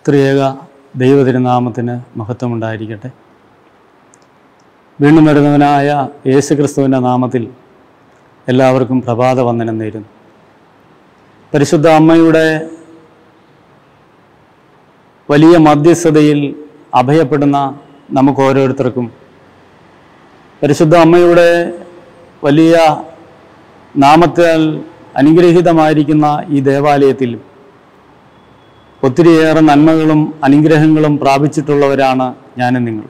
ത്രിയേക ദൈവതിരുനാമത്തിന് മഹത്വമുണ്ടായിരിക്കട്ടെ വീണ്ടും വരുന്നവനായ യേശുക്രിസ്തുവിൻ്റെ നാമത്തിൽ എല്ലാവർക്കും പ്രഭാത വന്ദനം നേരുന്നു പരിശുദ്ധ അമ്മയുടെ വലിയ മധ്യസ്ഥതയിൽ അഭയപ്പെടുന്ന നമുക്ക് ഓരോരുത്തർക്കും പരിശുദ്ധ അമ്മയുടെ വലിയ നാമത്താൽ അനുഗ്രഹീതമായിരിക്കുന്ന ഈ ദേവാലയത്തിൽ ഒത്തിരിയേറെ നന്മകളും അനുഗ്രഹങ്ങളും പ്രാപിച്ചിട്ടുള്ളവരാണ് ഞാനും നിങ്ങൾ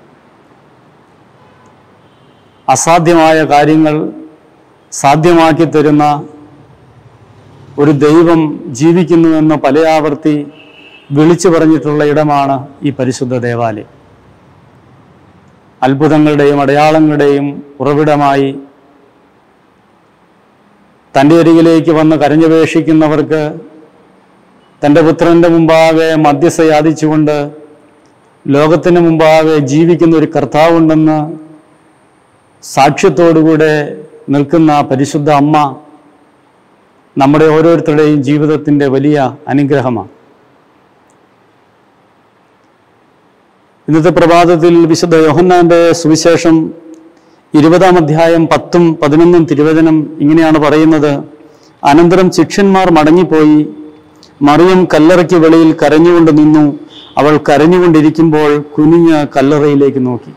അസാധ്യമായ കാര്യങ്ങൾ സാധ്യമാക്കി തരുന്ന ഒരു ദൈവം ജീവിക്കുന്നുവെന്ന് പലയാവർത്തി വിളിച്ചു പറഞ്ഞിട്ടുള്ള ഇടമാണ് ഈ പരിശുദ്ധ ദേവാലയം അത്ഭുതങ്ങളുടെയും അടയാളങ്ങളുടെയും ഉറവിടമായി തൻ്റെ അരികിലേക്ക് വന്ന് കരഞ്ഞപേക്ഷിക്കുന്നവർക്ക് തൻ്റെ പുത്രൻ്റെ മുമ്പാകെ മധ്യസ്ഥ യാചിച്ചുകൊണ്ട് ലോകത്തിന് മുമ്പാകെ ജീവിക്കുന്ന ഒരു കർത്താവുണ്ടെന്ന് സാക്ഷ്യത്തോടുകൂടെ നിൽക്കുന്ന പരിശുദ്ധ അമ്മ നമ്മുടെ ഓരോരുത്തരുടെയും ജീവിതത്തിൻ്റെ വലിയ അനുഗ്രഹമാണ് ഇന്നത്തെ പ്രഭാതത്തിൽ വിശുദ്ധ യോഹന്നാന്റെ സുവിശേഷം ഇരുപതാം അധ്യായം പത്തും പതിനൊന്നും തിരുവചനം ഇങ്ങനെയാണ് പറയുന്നത് അനന്തരം ശിഷ്യന്മാർ മടങ്ങിപ്പോയി മറിയം കല്ലറയ്ക്ക് വെളിയിൽ കരഞ്ഞുകൊണ്ട് നിന്നു അവൾ കരഞ്ഞുകൊണ്ടിരിക്കുമ്പോൾ കുനിഞ്ഞ് കല്ലറയിലേക്ക് നോക്കി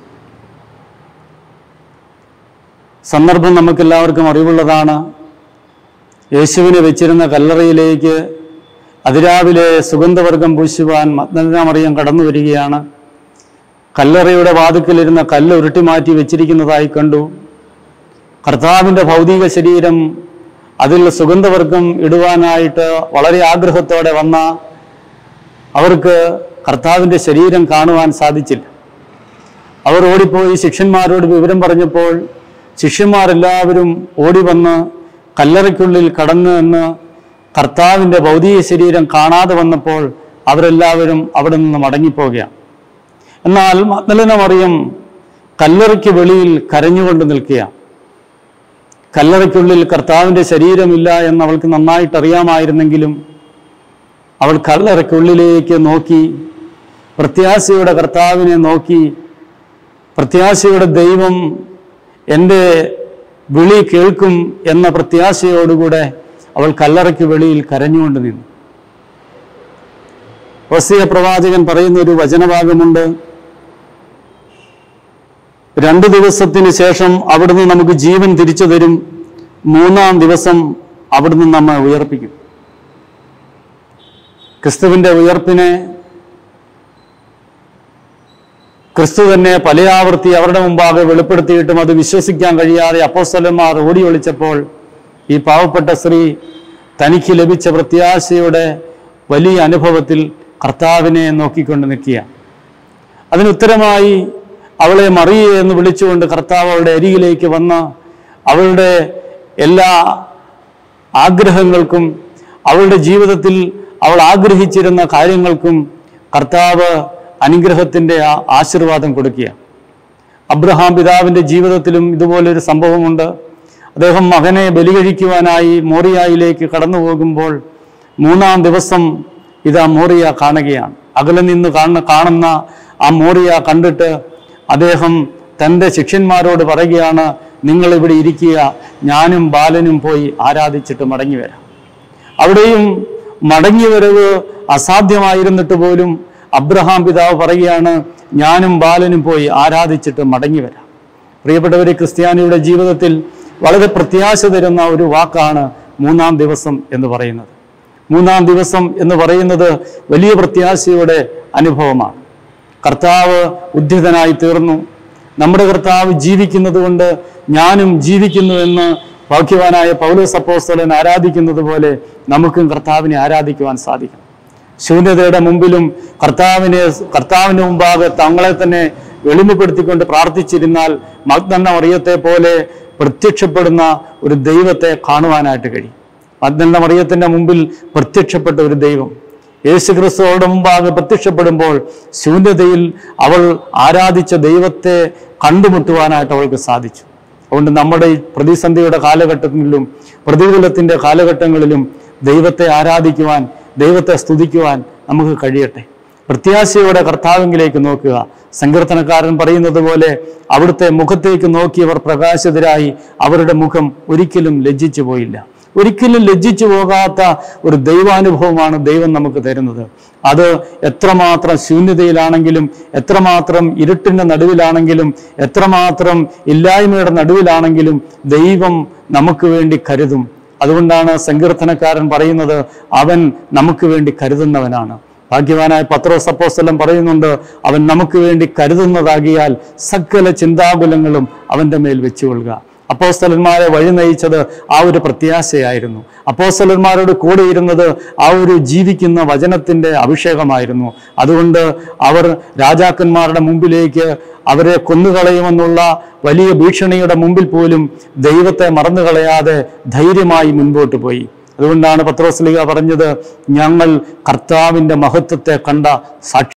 സന്ദർഭം നമുക്കെല്ലാവർക്കും അറിവുള്ളതാണ് യേശുവിനെ വെച്ചിരുന്ന കല്ലറയിലേക്ക് അതിരാവിലെ സുഗന്ധവർഗം പൂശുവാൻ മഗ്നന മറിയം കടന്നു വരികയാണ് കല്ലറയുടെ വാതുക്കലിരുന്ന കല്ല് ഉരുട്ടി മാറ്റി വെച്ചിരിക്കുന്നതായി കണ്ടു കർത്താവിൻ്റെ ഭൗതിക ശരീരം അതിൽ സുഗന്ധവർഗം ഇടുവാനായിട്ട് വളരെ ആഗ്രഹത്തോടെ വന്ന അവർക്ക് കർത്താവിൻ്റെ ശരീരം കാണുവാൻ സാധിച്ചില്ല അവർ ഓടിപ്പോയി ശിഷ്യന്മാരോട് വിവരം പറഞ്ഞപ്പോൾ ശിഷ്യന്മാരെല്ലാവരും ഓടി വന്ന് കല്ലറയ്ക്കുള്ളിൽ കടന്നു എന്ന് കർത്താവിൻ്റെ ഭൗതിക ശരീരം കാണാതെ വന്നപ്പോൾ അവരെല്ലാവരും അവിടെ നിന്ന് മടങ്ങിപ്പോവുകയാണ് എന്നാൽ മഗ്ദലന മറിയം കല്ലറയ്ക്ക് വെളിയിൽ കരഞ്ഞുകൊണ്ട് നിൽക്കുകയാണ് കല്ലറയ്ക്കുള്ളിൽ കർത്താവിൻ്റെ ശരീരമില്ല എന്ന് അവൾക്ക് നന്നായിട്ട് അറിയാമായിരുന്നെങ്കിലും അവൾ കല്ലറയ്ക്കുള്ളിലേക്ക് നോക്കി പ്രത്യാശയുടെ കർത്താവിനെ നോക്കി പ്രത്യാശയുടെ ദൈവം എൻ്റെ വിളി കേൾക്കും എന്ന പ്രത്യാശയോടുകൂടെ അവൾ കല്ലറയ്ക്ക് വെളിയിൽ കരഞ്ഞുകൊണ്ട് നിന്നു വസിയ പ്രവാചകൻ പറയുന്ന ഒരു വചനഭാഗമുണ്ട് രണ്ടു ദിവസത്തിന് ശേഷം അവിടുന്ന് നമുക്ക് ജീവൻ തിരിച്ചു തരും മൂന്നാം ദിവസം അവിടുന്ന് നമ്മെ ഉയർപ്പിക്കും ക്രിസ്തുവിന്റെ ഉയർപ്പിനെ ക്രിസ്തു തന്നെ പലയാവർത്തി അവരുടെ മുമ്പാകെ വെളിപ്പെടുത്തിയിട്ടും അത് വിശ്വസിക്കാൻ കഴിയാതെ അപ്പോസ്തലന്മാർ ഓടി ഒളിച്ചപ്പോൾ ഈ പാവപ്പെട്ട സ്ത്രീ തനിക്ക് ലഭിച്ച പ്രത്യാശയുടെ വലിയ അനുഭവത്തിൽ കർത്താവിനെ നോക്കിക്കൊണ്ട് നിൽക്കുക അതിനുത്തരമായി അവളെ മറിയെ എന്ന് വിളിച്ചുകൊണ്ട് കർത്താവ് അവളുടെ അരികിലേക്ക് വന്ന് അവളുടെ എല്ലാ ആഗ്രഹങ്ങൾക്കും അവളുടെ ജീവിതത്തിൽ അവൾ ആഗ്രഹിച്ചിരുന്ന കാര്യങ്ങൾക്കും കർത്താവ് അനുഗ്രഹത്തിൻ്റെ ആ ആശീർവാദം കൊടുക്കുക അബ്രഹാം പിതാവിൻ്റെ ജീവിതത്തിലും ഇതുപോലൊരു സംഭവമുണ്ട് അദ്ദേഹം മകനെ ബലികഴിക്കുവാനായി മോറിയായിലേക്ക് കടന്നു പോകുമ്പോൾ മൂന്നാം ദിവസം ഇതാ മോറിയ കാണുകയാണ് അകലെ നിന്ന് കാണുന്ന കാണുന്ന ആ മോറിയ കണ്ടിട്ട് അദ്ദേഹം തൻ്റെ ശിഷ്യന്മാരോട് പറയുകയാണ് നിങ്ങൾ ഇവിടെ ഇരിക്കുക ഞാനും ബാലനും പോയി ആരാധിച്ചിട്ട് മടങ്ങി വരാം അവിടെയും മടങ്ങി വരവ് അസാധ്യമായിരുന്നിട്ട് പോലും അബ്രഹാം പിതാവ് പറയുകയാണ് ഞാനും ബാലനും പോയി ആരാധിച്ചിട്ട് മടങ്ങി വരാം പ്രിയപ്പെട്ടവരെ ക്രിസ്ത്യാനിയുടെ ജീവിതത്തിൽ വളരെ പ്രത്യാശ തരുന്ന ഒരു വാക്കാണ് മൂന്നാം ദിവസം എന്ന് പറയുന്നത് മൂന്നാം ദിവസം എന്ന് പറയുന്നത് വലിയ പ്രത്യാശയുടെ അനുഭവമാണ് കർത്താവ് ഉദ്ധിതനായി തീർന്നു നമ്മുടെ കർത്താവ് ജീവിക്കുന്നത് കൊണ്ട് ഞാനും ജീവിക്കുന്നു എന്ന് ഭാഗ്യവാനായ പൗലോസ് അപ്പോസ്തലൻ ആരാധിക്കുന്നത് പോലെ നമുക്കും കർത്താവിനെ ആരാധിക്കുവാൻ സാധിക്കും ശൂന്യതയുടെ മുമ്പിലും കർത്താവിനെ കർത്താവിന് മുമ്പാകെ തങ്ങളെ തന്നെ എളിമപ്പെടുത്തിക്കൊണ്ട് പ്രാർത്ഥിച്ചിരുന്നാൽ മഗ്ദണ്ണ മറിയത്തെ പോലെ പ്രത്യക്ഷപ്പെടുന്ന ഒരു ദൈവത്തെ കാണുവാനായിട്ട് കഴിയും മഗ്ദണ്ണ മറിയത്തിന്റെ മുമ്പിൽ പ്രത്യക്ഷപ്പെട്ട ഒരു ദൈവം യേശുക്രിസ്തുവോടെ മുമ്പാകെ പ്രത്യക്ഷപ്പെടുമ്പോൾ ശൂന്യതയിൽ അവൾ ആരാധിച്ച ദൈവത്തെ കണ്ടുമുട്ടുവാനായിട്ട് അവൾക്ക് സാധിച്ചു അതുകൊണ്ട് നമ്മുടെ ഈ പ്രതിസന്ധിയുടെ കാലഘട്ടങ്ങളിലും പ്രതികൂലത്തിന്റെ കാലഘട്ടങ്ങളിലും ദൈവത്തെ ആരാധിക്കുവാൻ ദൈവത്തെ സ്തുതിക്കുവാൻ നമുക്ക് കഴിയട്ടെ പ്രത്യാശയോടെ കർത്താവിങ്കിലേക്ക് നോക്കുക സങ്കീർത്തനക്കാരൻ പറയുന്നത് പോലെ അവിടുത്തെ മുഖത്തേക്ക് നോക്കിയവർ പ്രകാശിതരായി അവരുടെ മുഖം ഒരിക്കലും ലജ്ജിച്ചു പോയില്ല ഒരിക്കലും ലജ്ജിച്ചു പോകാത്ത ഒരു ദൈവാനുഭവമാണ് ദൈവം നമുക്ക് തരുന്നത് അത് എത്രമാത്രം ശൂന്യതയിലാണെങ്കിലും എത്രമാത്രം ഇരുട്ടിന്റെ നടുവിലാണെങ്കിലും എത്രമാത്രം ഇല്ലായ്മയുടെ നടുവിലാണെങ്കിലും ദൈവം നമുക്ക് വേണ്ടി കരുതും അതുകൊണ്ടാണ് സങ്കീർത്തനക്കാരൻ പറയുന്നത് അവൻ നമുക്ക് വേണ്ടി കരുതുന്നവനാണ് ഭാഗ്യവാനായ പത്രോസ് അപ്പോസ്തലൻ പറയുന്നുണ്ട് അവൻ നമുക്ക് വേണ്ടി കരുതുന്നതാകിയാൽ സകല ചിന്താകുലങ്ങളും അവന്റെ മേൽ വെച്ചുകൊള്ളുക അപ്പോസ്തലന്മാരെ വഴി നയിച്ചത് ആ ഒരു പ്രത്യാശയായിരുന്നു അപ്പോസ്തലന്മാരോട് കൂടെ ഇരുന്നത് ആ ഒരു ജീവിക്കുന്ന വചനത്തിന്റെ അഭിഷേകമായിരുന്നു അതുകൊണ്ട് അവർ രാജാക്കന്മാരുടെ മുമ്പിലേക്ക് അവരെ കൊന്നുകളയുമെന്നുള്ള വലിയ ഭീഷണിയുടെ മുമ്പിൽ പോലും ദൈവത്തെ മറന്നുകളയാതെ ധൈര്യമായി മുൻപോട്ട് പോയി അതുകൊണ്ടാണ് പത്രോസ്ലിക പറഞ്ഞത് ഞങ്ങൾ കർത്താവിന്റെ മഹത്വത്തെ കണ്ട സാക്ഷി